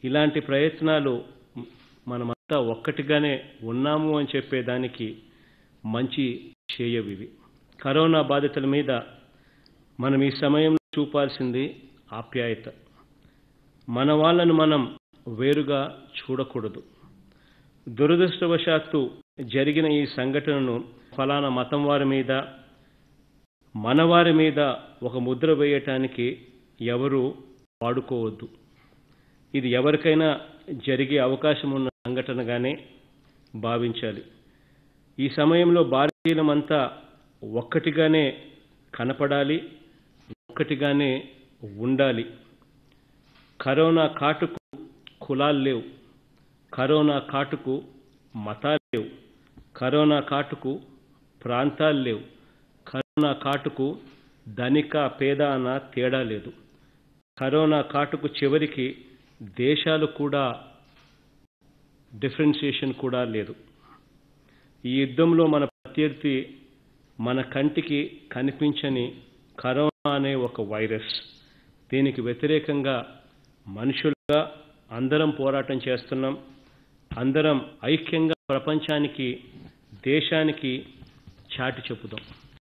ఇలాంటి ప్రయత్నాలు మనమంతా ఒక్కటిగానే ఉన్నాము అని చెప్పేదానికి మంచి చేయవివి కరోనా బాధితుల మీద మనం ఈ సమయంలో చూపాల్సింది ఆప్యాయత మన వాళ్ళను మనం వేరుగా చూడకూడదు దురదృష్టవశాత్తు జరిగిన ఈ సంఘటనను ఫలానా మతం వారి మీద మనవారి మీద ఒక ముద్ర వేయటానికి ఎవరు వాడుకోవద్దు ఇది ఎవరికైనా జరిగే అవకాశం ఉన్న సంఘటనగానే భావించాలి ఈ సమయంలో భారతీయులమంతా ఒక్కటిగానే కనపడాలి ఒక్కటిగానే ఉండాలి కరోనా కాటుకు కులాలు లేవు కరోనా కాటుకు మతాలు లేవు కరోనా కాటుకు ప్రాంతాలు లేవు కరోనా కాటుకు ధనిక పేద అన్న తేడా లేదు కరోనా కాటుకు చివరికి దేశాలు కూడా డిఫరెన్షియేషన్ కూడా లేదు ఈ యుద్ధంలో మన ప్రత్యర్థి మన కంటికి కనిపించని కరోనా అనే ఒక వైరస్ దీనికి వ్యతిరేకంగా మనుషులుగా అందరం పోరాటం చేస్తున్నాం అందరం ఐక్యంగా ప్రపంచానికి దేశానికి చాటి చెప్పుదాం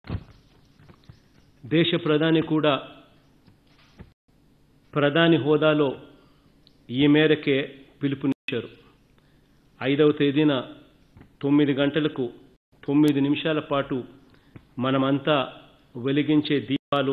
దేశ ప్రధాని కూడా ప్రధాని హోదాలో ఈ మేరకే పిలుపునిచ్చారు ఐదవ తేదీన తొమ్మిది గంటలకు తొమ్మిది నిమిషాల పాటు మనమంతా వెలిగించే దీపాలు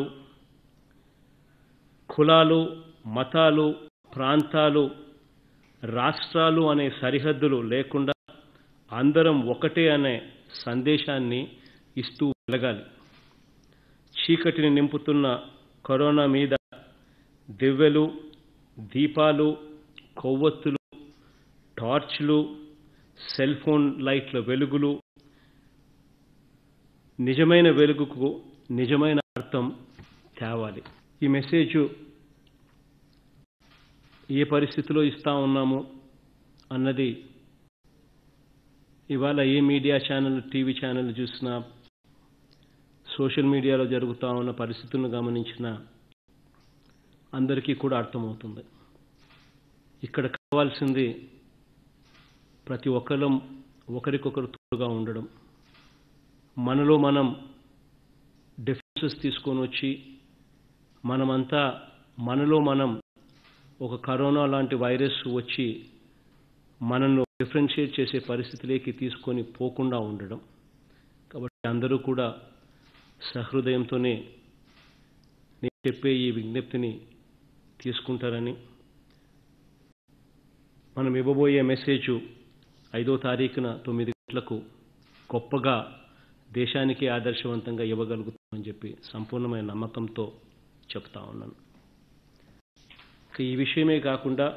కులాలు మతాలు ప్రాంతాలు రాష్ట్రాలు అనే సరిహద్దులు లేకుండా అందరం ఒకటే అనే సందేశాన్ని ఇస్తూ వెలగాలి చీకటిని నింపుతున్న కరోనా మీద దివ్వెలు దీపాలు కొవ్వొత్తులు టార్చ్లు సెల్ ఫోన్ లైట్ల వెలుగులు నిజమైన వెలుగుకు నిజమైన అర్థం తేవాలి ఈ మెసేజ్ ఏ పరిస్థితిలో ఇస్తా ఉన్నాము అన్నది ఇవాళ ఏ మీడియా ఛానల్ టీవీ ఛానల్ చూసినా సోషల్ మీడియాలో జరుగుతూ ఉన్న పరిస్థితులను గమనించిన అందరికీ కూడా అర్థమవుతుంది ఇక్కడ కావాల్సింది ప్రతి ఒక్కరం ఒకరికొకరు తోడుగా ఉండడం మనలో మనం డిఫరెన్సెస్ తీసుకొని వచ్చి మనమంతా మనలో మనం ఒక కరోనా లాంటి వైరస్ వచ్చి మనల్ని డిఫరెన్షియేట్ చేసే పరిస్థితిలోకి తీసుకొని పోకుండా ఉండడం కాబట్టి అందరూ కూడా సహృదయంతోనే నేను చెప్పే ఈ విజ్ఞప్తిని తీసుకుంటారని మనం ఇవ్వబోయే మెసేజ్ ఐదో తారీఖున తొమ్మిది గంటలకు గొప్పగా దేశానికి ఆదర్శవంతంగా ఇవ్వగలుగుతామని చెప్పి సంపూర్ణమైన నమ్మకంతో చెప్తా ఉన్నాను ఈ విషయమే కాకుండా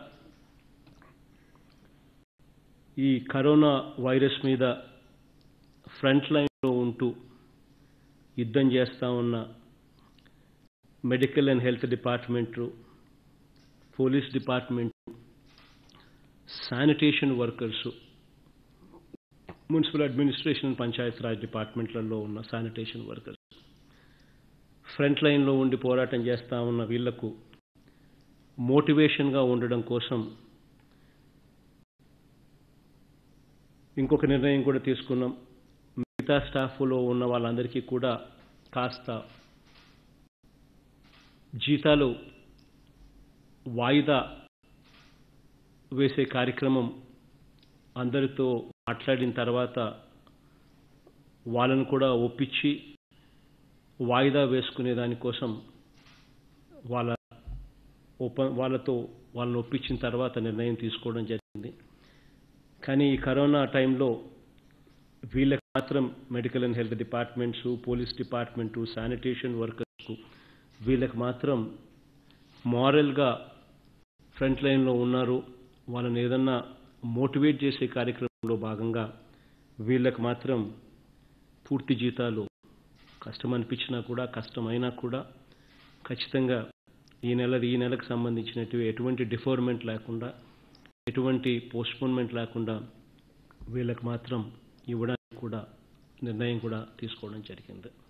ఈ కరోనా వైరస్ మీద ఫ్రంట్ లైన్లో ఉంటూ యుద్ధం చేస్తూ ఉన్న medical and health department police department sanitation workers municipal administration panchayat raj డిపార్ట్మెంట్లలో ఉన్న శానిటేషన్ వర్కర్స్ ఫ్రంట్ లైన్లో ఉండి పోరాటం చేస్తూ ఉన్న వీళ్లకు మోటివేషన్గా ఉండడం కోసం ఇంకొక నిర్ణయం కూడా తీసుకున్నాం మిగతా స్టాఫ్లో ఉన్న వాళ్ళందరికీ కూడా కాస్త జీతాలు వాయిదా వేసే కార్యక్రమం అందరితో మాట్లాడిన తర్వాత వాళ్ళను కూడా ఒప్పించి వాయిదా వేసుకునే దానికోసం వాళ్ళ ఒప్ప వాళ్ళతో వాళ్ళని ఒప్పించిన తర్వాత నిర్ణయం తీసుకోవడం జరిగింది కానీ ఈ కరోనా టైంలో వీళ్ళకి మాత్రం medical and health departments police department sanitation వర్కర్స్కు వీళ్ళకి మాత్రం మారల్గా ఫ్రంట్ లైన్లో ఉన్నారు వాళ్ళని ఏదన్నా మోటివేట్ చేసే కార్యక్రమంలో భాగంగా వీళ్ళకి మాత్రం పూర్తి జీతాలు కష్టం అనిపించినా కూడా కష్టమైనా కూడా ఖచ్చితంగా ఈ నెల ఈ నెలకు సంబంధించినట్టు ఎటువంటి డిఫర్మెంట్ లేకుండా ఎటువంటి పోస్ట్పోన్మెంట్ లేకుండా వీళ్ళకి మాత్రం ఇవ్వడానికి కూడా నిర్ణయం కూడా తీసుకోవడం జరిగింది